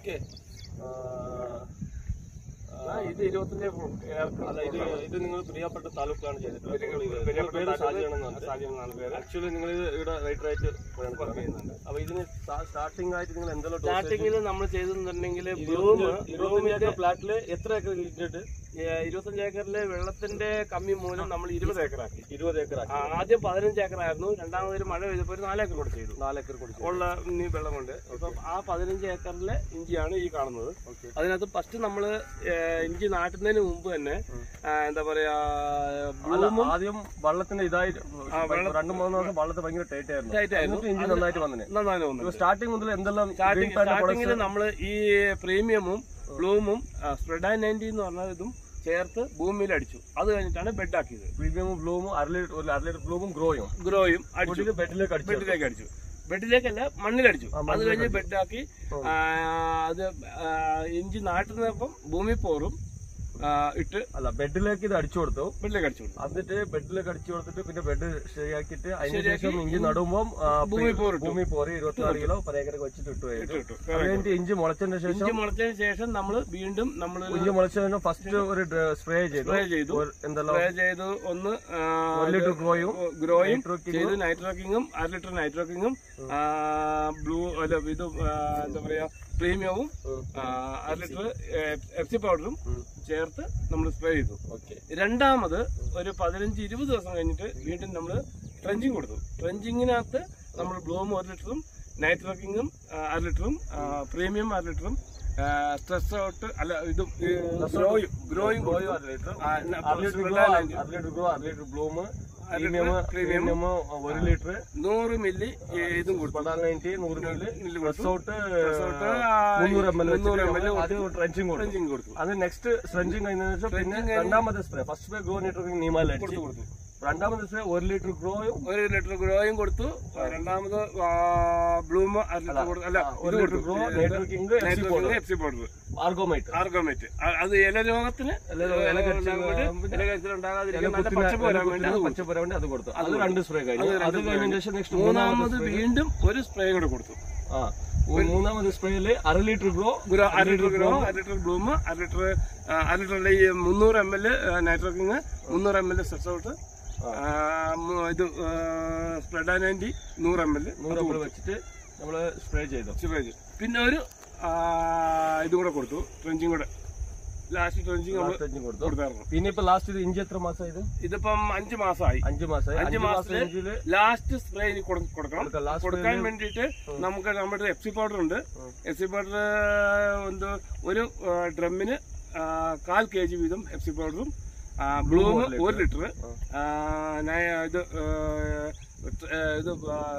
Okay ഇത് ഇരുപത്തഞ്ച് അല്ല ഇത് ഇത് നിങ്ങൾ പ്രിയപ്പെട്ട താലൂക്കാണ് ചെയ്തിട്ടുള്ളത് പ്രിയപ്പെട്ട പേര് ആക്ച്വലി നിങ്ങൾ ഇവിടെ റൈറ്റ് റൈറ്റ് ചെയ്യുന്നുണ്ട് അപ്പൊ ഇതിന് സ്റ്റാർട്ടിംഗ് ആയിട്ട് നിങ്ങൾ എന്തെല്ലാം സ്റ്റാർട്ടിങ്ങിൽ നമ്മൾ ചെയ്തെന്നുണ്ടെങ്കിൽ ബ്ലൂം ഇരുപത്തഞ്ച് ഏക്കർ ഫ്ലാറ്റില് എത്ര ഏക്കർ ഇട്ടിട്ട് ഇരുപത്തഞ്ച് ഏക്കറിലെ വെള്ളത്തിന്റെ കമ്മി മൂലം നമ്മൾ ഇരുപത് ഏക്കറാക്കി ഇരുപത് ഏക്കർ ആ, ആദ്യം പതിനഞ്ച് ഏക്കറായിരുന്നു രണ്ടാമത് ഒരു മഴ പെയ്തപ്പോൾ ഒരു നാല് ഏക്കർ കൂടെ ചെയ്തു നാല് ഏക്കർ കൊടുത്തു ഉള്ള ഇനി വെള്ളം കൊണ്ട് അപ്പം ആ പതിനഞ്ച് ഏക്കറിലെ ഇഞ്ചിയാണ് ഈ കാണുന്നത് ഓക്കെ അതിനകത്ത് ഫസ്റ്റ് നമ്മൾ ഇഞ്ചി നാട്ടുന്നതിന് മുമ്പ് തന്നെ ആ, എന്താ പറയാ അല്ല ബ്ലൂമും ആദ്യം വള്ളത്തിന്റെ ഇതായിട്ട് രണ്ടു മൂന്ന് ദിവസം വള്ളത്തെ ഭയങ്കര ടൈറ്റ് ആയിരുന്നു Tight ആയിരുന്നു. എന്നിട്ട് ഇഞ്ചി നന്നായിട്ട് വന്നിന് നന്നായി തോന്നുന്നു സ്റ്റാർട്ടിങ് മുതൽ എന്തെല്ലാം സ്റ്റാർട്ടിങ് സ്റ്റാർട്ടിങ്ങിൽ നമ്മൾ ഈ പ്രീമിയമും ബ്ലൂമും സ്പ്രെഡ് നയൻറ്റി എന്ന് പറഞ്ഞ ഇതും ചേർത്ത് ഭൂമിയിൽ അടിച്ചു അത് കഴിഞ്ഞിട്ടാണ് ബെഡ് ആക്കിയത് പ്രീമിയമും ബ്ലൂമും അര ലിറ്റർ ഒരു അര ലിറ്റർ ബ്ലൂമും ഗ്രോയും ഗ്രോയും അടിച്ചു കൂട്ടിയിട്ട് ബെഡിലേക്ക് അടിച്ചു ബെഡിലേക്ക് അടിച്ചു ബെഡിലേക്കല്ല മണ്ണിലടിച്ചു അത് കഴിഞ്ഞ് ബെഡാക്കി ആ, അത് ആ, ഇഞ്ചി നാട്ടുന്നപ്പം ഭൂമി പോറും ആ, ഇട്ട് അല്ല ബെഡിലേക്ക് ഇത് അടിച്ചു കൊടുത്തു ബെഡിലേക്ക് അടിച്ചു കൊടുത്തു എന്നിട്ട് ബെഡിലേക്ക് അടിച്ചു കൊടുത്തിട്ട് പിന്നെ ബെഡ് ശരിയാക്കിയിട്ട് അതിന് ശേഷം ഇഞ്ചി നടുമ്പം ആ, ഭൂമി പോറിട്ടു. ഭൂമി പോറി ഇരുപത്തിനാല് കിലോ പരേക്കരക്ക് വെച്ചിട്ട് ഇട്ടു കഴിഞ്ഞു ഇട്ടു. അത് കഴിഞ്ഞിട്ട് ഇഞ്ചി മുളച്ചതിന് ശേഷം ഇഞ്ചി മുളച്ചതിന് ശേഷം നമ്മൾ വീണ്ടും നമ്മൾ ഇഞ്ചി മുളച്ചതിന് ഫസ്റ്റ് ഒരു സ്പ്രേ ചെയ്തു സ്പ്രേ ചെയ്തു ഒരു എന്തെല്ലാം സ്പ്രേ ചെയ്തു ഒന്ന് ആ, ഒരു ലിറ്റർ ഗ്രോയും ഗ്രോയും Nitroking ചെയ്തു നൈട്രോക്കിങ്ങും അര ലിറ്റർ നൈട്രോക്കിങ്ങും ബ്ലൂ അല്ല ഇത് ആ, എന്താ പറയാ പ്രീമിയവും ആ, അര ലിറ്റർ എഫ്സി പൗഡറും ചേർത്ത് നമ്മൾ സ്പ്രേ ചെയ്തു ഓക്കെ രണ്ടാമത് ഒരു പതിനഞ്ച് ഇരുപത് ദിവസം കഴിഞ്ഞിട്ട് വീണ്ടും നമ്മൾ ട്രെഞ്ചിങ് കൊടുത്തു ട്രെഞ്ചിങ്ങിനകത്ത് നമ്മൾ ബ്ലൂം ഒരു ലിറ്ററും നൈട്രോക്കിങ്ങും അര ലിറ്ററും പ്രീമിയം അര ലിറ്ററും സ്ട്രെസ് ഔട്ട് അല്ല ഇതും ഗ്രോയും ഗ്രോയും ഗ്രോയും അര ലിറ്റർ ആ, അര ലിറ്റർ ഗ്രോ അര ലിറ്റർ ഗ്രോ അര ലിറ്റർ ബ്ലൂം പ്രീമിയം പ്രീമിയം ഒരു ലിറ്റർ നൂറ് മില്ലി ഇതും കൊടുത്തു പതിനാല് നയൻറ്റി നൂറ് മില്ലി മില്ലി റിസോർട്ട് റിസോർട്ട്, ആ, മുന്നൂറ് എം എൽ മുന്നൂറ് ml അത് ട്രെഞ്ചിങ് കൊടുത്തു ട്രെഞ്ചിങ് കൊടുത്തു അത് നെക്സ്റ്റ് സ്ട്രെഞ്ചിങ് കഴിഞ്ഞതിന് ശേഷം പിന്നെ രണ്ടാമത്തെ spray first spray grow litre നീമാല അടിച്ചു കൊടുത്തു രണ്ടാമത്തെ സ്പ്രേ ഒരു ലിറ്റർ ഗ്രോയും ഒരു ലിറ്റർ ഗ്രോയും കൊടുത്തു രണ്ടാമത് ബ്ലൂം അര ലിറ്റർ കൊടുത്തു അല്ല ഒരു ഇത് ലിറ്റർ കൊടുത്തു ഗ്രോ നൈട്രോക്കിംഗ് എഫ്സി പൗഡർ ആർഗോമൈറ്റ് ആർഗോമേറ്റ് അത് ഇല രോഗത്തിന് ഇല രോ- ഇല കടിച്ച് ഉണ്ടാകാൻ വേണ്ടി, ഇല കടിച്ചിൽ ഉണ്ടാകാതിരിക്കാൻ നല്ല പച്ചപ്പ് വരാൻ വേണ്ടി അത് കൊടുത്തു. പച്ചപ്പ് വരാൻ വേണ്ടി അത് കൊടുത്തു അത് രണ്ട് സ്പ്രേ കഴിഞ്ഞു അത് കഴിഞ്ഞതിന് ശേഷം നെക്സ്റ്റ് മൂന്നാമത് വീണ്ടും ഒരു സ്പ്രേ കൂടെ കൊടുത്തു ആ മൂന്നാമത് സ്പ്രേയില് അര ലിറ്റർ ഗ്രോ ഗ്രോ അര ലിറ്റർ ഗ്രോ അര ലിറ്റർ ബ്ലൂം അര ലിറ്റർ അര ലിറ്ററിലെ ഈ മുന്നൂറ് എം എൽ നൈട്രോക്കിങ് മുന്നൂറ് എം എൽ സെസൗട്ട് ഇത് സ്പ്രെഡ് നയൻറ്റി നൂറ് എം എൽ നൂറ് നമ്മൾ വെച്ചിട്ട് നമ്മള് സ്പ്രേ ചെയ്തു സ്പ്രേ പിന്നെ ഒരു ആ, ഇതും കൂടെ കൊടുത്തു ട്രെഞ്ചിങ് കൂടെ ലാസ്റ്റ് ട്രെഞ്ചിങ് നമ്മൾ ട്രെഞ്ചിങ് കൊടുത്തു കൊടുത്തായിരുന്നു പിന്നെ ഇപ്പൊ ലാസ്റ്റ് ഇത് ഇഞ്ചി എത്ര മാസം ഇത് ഇതിപ്പം അഞ്ച് മാസമായി അഞ്ചു മാസമായി അഞ്ച് അഞ്ചു മാസം മാസത്തില് ഇഞ്ചില് ലാസ്റ്റ് സ്പ്രേ ഇനി കൊടു- കൊടുക്കണം കൊടുക്കാം. Last കൊടുക്കാൻ വേണ്ടിയിട്ട് നമുക്ക് നമ്മുടെ എഫ് സി പൗഡർ ഉണ്ട് എഫ് സി പൗഡർ എന്തോ ഒരു ഡ്രമ്മിന് കാൽ കെ ജി വീതം എഫ് സി പൗഡറും ബ്ലൂം ഒരു ലിറ്റർ ഇത് ആ, ഇത്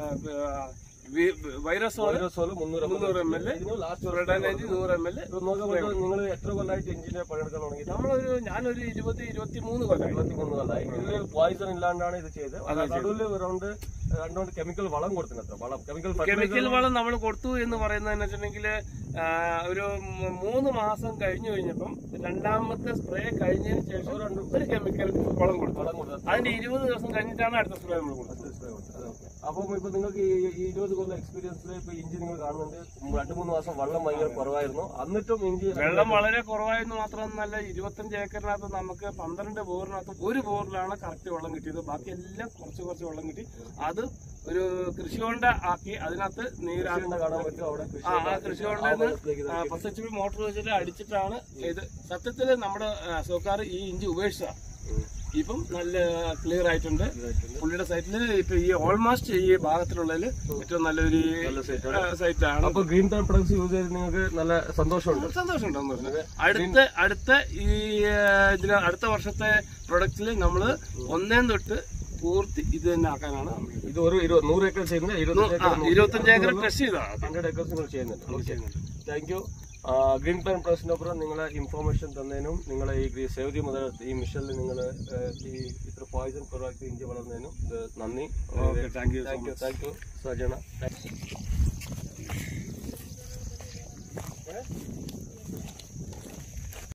വൈറസ് വൈറസോള് മുന്നൂറ് മുന്നൂറ് എം എൽ ലാസ്റ്റ് സ്പ്രെഡാനൈറ്റ് നൂറ് എം എൽ നിങ്ങൾ എത്ര കൊല്ലമായിട്ട് എഞ്ചിനെ പണിയെടുക്കാൻ തുടങ്ങി നമ്മളൊരു ഞാനൊരു ഇരുപത്തി ഇരുപത്തി മൂന്ന് കൊല്ലമായി ഇരുപത്തിമൂന്ന് കൊല്ലമായി ഇതില് പോയിസൺ ഇല്ലാണ്ടാണ് ഇത് ചെയ്തത് നടുവില് റൗണ്ട് രണ്ടുകൊണ്ട് കെമിക്കൽ വളം കൊടുത്തിട്ടുണ്ട് വളം കെമിക്കൽ കെമിക്കൽ വളം നമ്മൾ കൊടുത്തു എന്ന് പറയുന്നതെന്ന് വെച്ചിട്ടുണ്ടെങ്കിൽ ഒരു മൂ- മൂന്ന് മാസം കഴിഞ്ഞു കഴിഞ്ഞപ്പം രണ്ടാമത്തെ സ്പ്രേ കഴിഞ്ഞതിന് ശേഷം ഒരു കെമിക്കൽ വളം കൊടുത്തു അതിന്റെ ഇരുപത് ദിവസം കഴിഞ്ഞിട്ടാണ് അടുത്ത സ്പ്രേ നമ്മൾ കൊടുത്തത് അപ്പം ഇപ്പൊ നിങ്ങൾക്ക് ഈ ഈ ഇരുപത് കൊല്ലം എക്സ്പീരിയൻസിൽ ഇപ്പൊ ഇഞ്ചി നിങ്ങൾ കാണുന്നുണ്ട് രണ്ടു മൂന്ന് മാസം വെള്ളം ഭയങ്കര കുറവായിരുന്നു എന്നിട്ടും ഇഞ്ചി വെള്ളം വളരെ കുറവായെന്ന് മാത്രമല്ല ഇരുപത്തഞ്ച് ഏക്കറിനകത്ത് നമുക്ക് പന്ത്രണ്ട് ബോറിനകത്ത് ഒരു ബോറിലാണ് കറക്റ്റ് വെള്ളം കിട്ടിയത് ബാക്കി എല്ലാം കുറച്ച് കുറച്ച് വെള്ളം കിട്ടി അത് ഒരു കൃഷി കൊണ്ട് ആക്കി അതിനകത്ത് നീരാക്കി കാണാൻ പറ്റും അവിടെ കൃഷി ആ ആ കൃഷി കൊണ്ടെന്ന് പത്ത് എച്ച് പി മോട്ടോർ വെച്ചിട്ട് അടിച്ചിട്ടാണ് ഇത് സത്യത്തില് നമ്മുടെ സർക്കാർ ഈ ഇഞ്ചി ഉപേക്ഷിച്ച ഇപ്പം നല്ല ക്ലിയർ ആയിട്ടുണ്ട് പുള്ളിയുടെ സൈറ്റിൽ ഇപ്പൊ ഈ ഓൾമോസ്റ്റ് ഈ ഭാഗത്തിലുള്ളതിൽ ഏറ്റവും നല്ലൊരു സൈറ്റ് ആണ് അപ്പൊ ഗ്രീൻ ടൈം പ്രൊഡക്ട്സ് യൂസ് ചെയ്ത് നിങ്ങൾക്ക് നല്ല സന്തോഷമുണ്ട് സന്തോഷമുണ്ട് സന്തോഷം അടുത്ത അടുത്ത ഈ ഏഹ്, ഇതിന് അടുത്ത വർഷത്തെ പ്രൊഡക്റ്റിൽ നമ്മൾ ഒന്നേം തൊട്ട് പൂർത്തി ഇത് തന്നെ ആക്കാനാണ് നമ്മൾ ഇത് ഒരു ഇരുപത് നൂറ് ഏക്കർ ചെയ്യുന്നത് ഇരുപത്തഞ്ച് ആ, ഏക്കർ ഇരുപത്തഞ്ച് ഏക്കർ ടെസ്റ്റ് ചെയ്താണ് ഹൺഡ്രഡ് ഏക്കേഴ്സ് നിങ്ങൾ ചെയ്യുന്നുണ്ട് താങ്ക് യു ഗ്രീൻ പ്ലാൻ പ്രസിനപ്പുറം നിങ്ങളെ ഇൻഫോർമേഷൻ തന്നതിനും നിങ്ങളെ ഈ ഗ്രീ- സേവതി മുതൽ ഈ മിഷനിൽ നിങ്ങൾ ഈ ഇത്ര പോയിസൺ കുറവാക്കി ഇഞ്ചി വളർന്നതിനും ഇത് നന്ദി thank you thank you thank you Sajana